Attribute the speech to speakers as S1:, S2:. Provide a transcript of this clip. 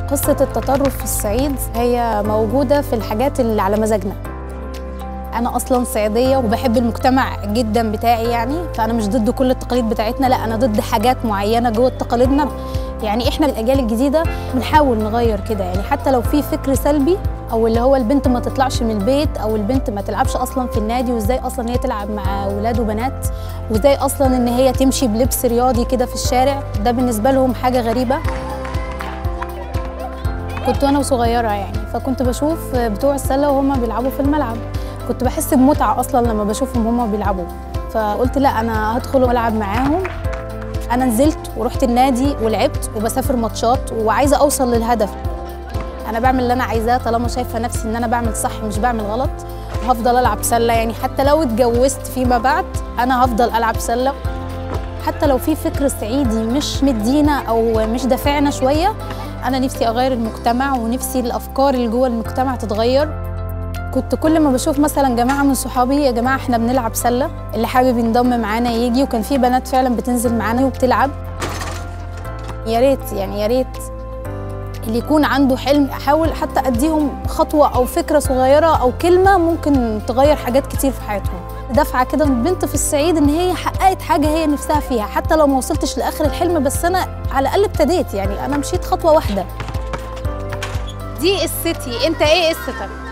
S1: قصة التطرف في الصعيد هي موجودة في الحاجات اللي على مزاجنا أنا أصلا صعيدية وبحب المجتمع جدا بتاعي يعني فأنا مش ضد كل التقاليد بتاعتنا لا أنا ضد حاجات معينة جوه تقاليدنا يعني إحنا الأجيال الجديدة بنحاول نغير كده يعني حتى لو في فكر سلبي أو اللي هو البنت ما تطلعش من البيت أو البنت ما تلعبش أصلا في النادي وإزاي أصلا هي تلعب مع ولاد وبنات وإزاي أصلا إن هي تمشي بلبس رياضي كده في الشارع ده بالنسبة لهم حاجة غريبة كنت وانا صغيره يعني فكنت بشوف بتوع السله وهما بيلعبوا في الملعب كنت بحس بمتعه اصلا لما بشوفهم هما بيلعبوا فقلت لا انا هدخل والعب معاهم انا نزلت ورحت النادي ولعبت وبسافر ماتشات وعايزه اوصل للهدف انا بعمل اللي انا عايزاه طالما شايفه نفسي ان انا بعمل صح مش بعمل غلط وهفضل العب سله يعني حتى لو اتجوزت فيما بعد انا هفضل العب سله حتى لو في فكر صعيدي مش مدينا او مش دافعنا شويه انا نفسي اغير المجتمع ونفسي الافكار اللي جوه المجتمع تتغير كنت كل ما بشوف مثلا جماعه من صحابي يا جماعه احنا بنلعب سله اللي حابب ينضم معانا يجي وكان في بنات فعلا بتنزل معانا وبتلعب يا ريت يعني يا ريت اللي يكون عنده حلم احاول حتى اديهم خطوه او فكره صغيره او كلمه ممكن تغير حاجات كتير في حياتهم دفعه كده من بنت في الصعيد ان هي حققت حاجه هي نفسها فيها حتى لو ما وصلتش لاخر الحلم بس انا على الاقل ابتديت يعني انا مشيت خطوه واحده
S2: دي قصتي انت ايه قصتك